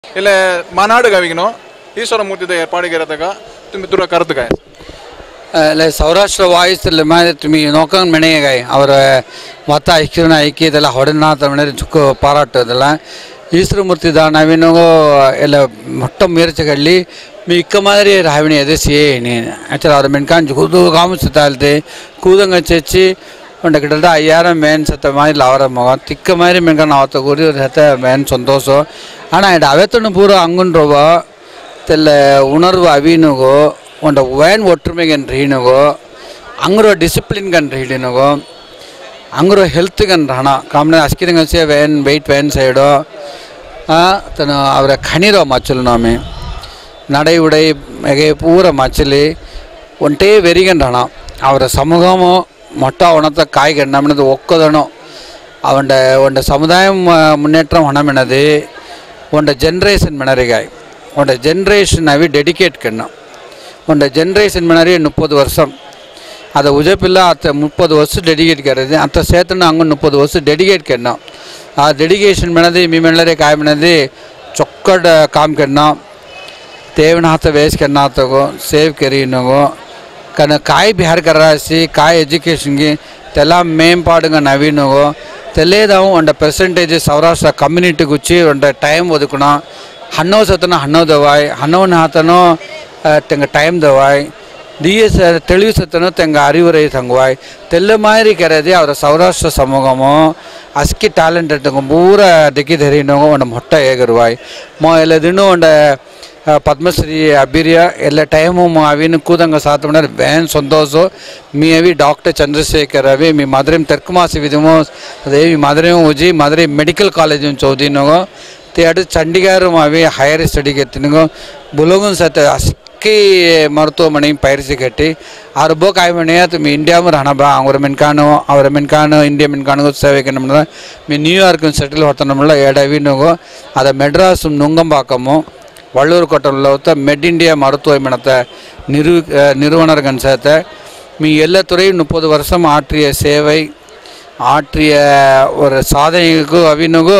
એટલે માનાડ ગાવીનો ઈશ્વર મૂર્તિ ಏರ್ಪಾಡು ಇರತಕ್ಕ तुम्ही तुला करत काय એટલે સૌરાષ્ટ્ર વાઇસ એટલે મારે તમે નોકન મણે ગાય ಅವರ ಮತ ಐಕ್ಯನ ಐಕ್ಯ ಇದೆಲ್ಲ ಹೊಡೆನ ತಮಿಳ್ ಚುಕ್ಕು ಪಾರಾಟ ಇದೆಲ್ಲ ಈಶ್ವರಮೂರ್ತಿ ದ ನಾವೇನು ಎಲ್ಲ ಮೊಟ್ಟ ಮೇರ್ಚಗಳ್ಳಿ మీ ఇక్క మాదిరి రావిని అదే సేని యాక్చువల్ ಅವ್ರ ಮೆನ್ಕಾನ್ ಕೂದು ಕಾಮು ಸುತ್ತಾಲ್ತೆ ಕೂದಂಗ ಚಚ್ಚಿ ಒಂದು ಗಿಡದ ಅಯ್ಯಾರ ಮೇನ್ ಸತ್ತ ಮಾಡಿ ಅವರ ಮಗ ತಿಕ್ಕ ಮಾರಿ ಮೆನ್ಕಾನ್ ಅವತ್ತ ಕೂರಿ ಸತ್ತ ಮೇನ್ ಸಂತೋಷ ಅಣ್ಣ ಇದು ಅವತ್ತನ್ನು ಪೂರ ಅಂಗುಂಡ್ರವ ತೆಲ್ಲ ಉಣರ್ವ ಅವಿನುಗೋ ಒಂದು ವೈನ್ ಒಟ್ಟುಮೆಗನ್ ರೀನುಗೋ ಅಂಗ್ರೋ ಡಿಸಿಪ್ಲಿನ್ ಗನ್ ರೀಡಿನುಗೋ ಅಂಗ್ರೋ ಹೆಲ್ತ್ ಗನ್ ಹಣ ಕಾಮನೆ ಅಸ್ಕಿದಂಗ ಸೇ ವೇನ್ వెయిట్ వేన్ సైడు తను అవర ఖనిరో మచ్చలు నామే நடை உடை மிக பூர மச்சலி ஒன்ட்டே வெறிகண்டன அவர சமூகமோ மொட்டை உணத்தை காய் கண்டமினது ஒக்கதனோ அவண்ட உண்ட சமுதாயம் அஹ், முன்னேற்றம் ಹಣಮಿನದು ಒಂಡ ಜನ್ರೇಷನ್ ಮಿಣರಿಗಾಯ್ ಒಂಡ ಜನ್ರೇಷನ್ ಅವಿ ಡೆಡಿಕೇಟ್ ಕಣ್ಣ ಒಂಡ ಜನ್ರೇಷನ್ ಮಿಣರಿ ಮುಪ್ಪದು ವರ್ಷ அதை உஜப்பில்ல அத்த முப்பது வருஷம் டெடிகேட் கறது அந்த சேத்தன அங்கே முப்பது வருஷம் டெடிகேட் கண்ணா ಆ ಡೆಡಿಕೇಶನ್ ಮೆಣದಿ ಮೀ ಮೆಳ್ಳರೆ ಕಾಯಿ ಮೆಣದಿ ಚೊಕ್ಕಡ ಕಾಮ್ ಕಣ್ಣ ತೇವನ ಹಾತ ವೇಸ್ ಕಣ್ಣ ತಗೋ ಸೇವ್ ಕೆರಿ ನಗೋ ಕನ ಕಾಯಿ ಬಿಹಾರ್ ಕರಾಸಿ ಕಾಯಿ ಎಜುಕೇಷನ್ಗೆ ತೆಲ್ಲ ಮೇಂಪಾಡುಗ ನವೀನಗೋ ತೆಲ್ಲೇದಾವು ಒಂದ ಪರ್ಸೆಂಟೇಜ್ ಸೌರಾಷ್ಟ್ರ ಕಮ್ಯುನಿಟಿ ಗುಚ್ಚಿ ಒಂದ ಟೈಮ್ ಒದಕಣ ಹಣ್ಣೋ ಸತನ ಹಣ್ಣೋ ದವಾಯ್ ಹಣ್ಣವನ್ನ ಹಾತನೋ ತೆಂಗ ಟೈಮ್ ದವಾಯ್ ಡಿ ಎಸ್ தெளிவு சத்தனும் தெங்க அறிவுரை தங்குவாய் தெல்ல மாதிரி கருதி அவர சௌராஷ்டிர சமூகமோ ಅಸ್ಕಿ ಟ್ಯಾಲೆಂಟ್ ಇರ್ತಂಗ ಪೂರ ದಿಕ್ಕಿ ಧರಿನೋಗ ಒಂದು ಮೊಟ್ಟ ಹೇಗಿರುವಾಯ್ ಮೋ ಎಲ್ಲ ದಿನ ಒಂದು పద్మశ్రీ అభిర్య ಎಲ್ಲ టైము మా అవిని కూదంగా సాతమన్నారు వేన్ సంతోషం మీ అవి డాక్టర్ చంద్రశేఖర్ అవి మీ మధురైం తెర్కమాసి విధము అదే మీ మధురైం ఉజి మధురై ಮೆಡಿಕಲ್ ಕಾಲೇಜ್ ಚೌದಿನಗೋ ते ಅಡು ಚಂಡೀಗಢ ಅವಿ ಹೈಯರ್ ಸ್ಟಡಿಗೆ ಎತ್ತಿನಗೋ ಬುಲಗುನ್ ಸತ ಅಸ್ಕಿ ಮರುತುವಮನೆ ಪೈರಿಸಿ ಕಟ್ಟಿ ಅವ್ರ ಬೋಕ್ ಆಯ್ ಮನೆ ತುಮ್ ಇಂಡಿಯಾ में रहना बा ಅವ್ರ ಮೆನ್ಕಾನು ಅವ್ರ ಮೆನ್ಕಾನು ಇಂಡಿಯಾ ಮೆನ್ಕಾನು ಸೇವೆ ನಮ್ಮದ మీ న్యూయార్క్ సెటిల్ అవుతున్నప్పుడు ఏడవి నువ్వు అదే మెడ్రాస్ నుంగంబాకము வள்ளூர் கோட்டத்தில் மெட் இண்டியா மருத்துவ மனத்தை நிறு நிறுவனர் கன்சத்தை மீ எல்லா துறையும் முப்பது வருஷம் ஆற்றிய சேவை ஆற்றிய ஒரு சாதனைக்கு அவினுகு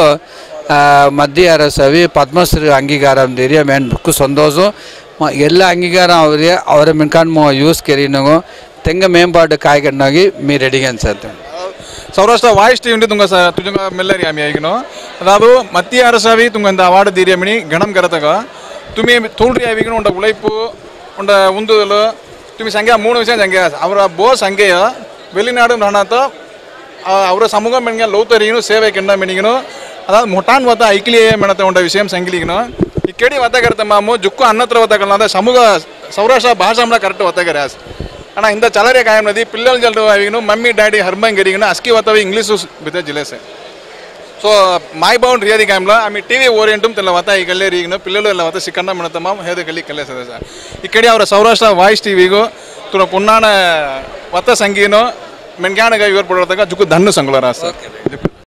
மத்திய அரசு அவி பத்மஸ்ரீ அங்கீகாரம் தெரிய மேன் புக்கு சந்தோஷம் ಮ- ಎಲ್ಲ ಅಂಗೀಕಾರ ಅವರಿಗೆ ಅವರ ಮಿನ್ಕಾನ್ ಮೋ ಯೂಸ್ ಕೆರಿನಗೋ ತೆಂಗ ಮೇಂಪಾಡು ಕಾಯ್ಕಂಡಾಗಿ ಮೀ ರೆಡಿಗೆ ಅನ್ಸತ್ತೆ ಸೌರಾಷ್ಟ್ರ ವಾಯ್ಸ್ ಟಿ ಉಂಟು ತುಂಗ ಸ ತುಜುಂಗ ಮೆಲ್ಲರಿ ಆಮಿ ಆಗಿನೋ ಅದಾದು ಮத்திய அரசாவி ತುಂಗ இந்த அவார்டு தீரியமினி கணம் கரத்தக துமி தோன்றி ஆவிகணும் உண்ட உழைப்பு உண்ட உந்துதல் துமி ಸಂಖ್ಯೆ ಮೂರು ವಿಷಯ ಸಂಖ್ಯೆ ಅವರ ಬೋ ಸಂಖ್ಯೆಯ வெளிநாடு நானாத்த ಅವರ ಸಮೂಹ ಮೆಣಿಗೆ ಲೌತರಿಗನು ಸೇವೆ ಕೆಂಡ ಮೆಣಿಗನು ಅದಾದ ಮೊಟಾನ್ ವತ ಐಕ್ಲಿಯೇ ಮೆಣತ ಉಂಡ ವಿಷಯ ಸಂಗಿಲಿಗನು ಈ ಕೆಡಿ ವತ ಕರ್ತ ಮಾಮು ಜುಕ್ಕು ಅನ್ನತ್ರ ವತ ಕಲ್ಲ ಸಮೂಹ ಸೌರಾಷ್ಟ್ರ ಭಾಷಾಂಲ ಕರೆಕ್ಟ್ ವತ ಕರೆ ಅಣ್ಣ ಇಂದ ಚಲರೆ ಕಾಯಂ ನದಿ పిల్లలు జల్లు అవిను మమ్మీ డాడీ హర్మంగ్ గడిగిన అస్కి వతవి ఇంగ్లీషు బితే జిలేసే ಸೊ ಮಾಯ್ ಬೌಂಡ್ ರಿಯಾದಿ ಕಾಮ್ಲ ಆಮಿ ಟಿವಿ ಓರಿಯೆಂಟುಮ್ ತೆಲ್ಲ ವತ ಈ ಕಲ್ಲೆ ರೀಗಿನ ಪಿಲ್ಲಲು ಎಲ್ಲ ವತ ಸಿಕ್ಕಂಡ ಮಿಣತಮ್ಮ ಹೇದ ಕಲಿ ಕಲ್ಲೆ ಸದ ಸರ್ ಈ ಕಡೆ ಅವರ ಸೌರಾಷ್ಟ್ರ ವಾಯ್ಸ್ ಟಿವಿಗೂ ತುನ ಪುನ್ನಾನ ವತ ಸಂಗೀನೋ ಮೆನ್ಗಾಣಗ ಇವರು ಪಡೋದಾಗ ಜುಕ್ಕು ದಣ್ಣು ಸಂಗುಳರ ಸರ್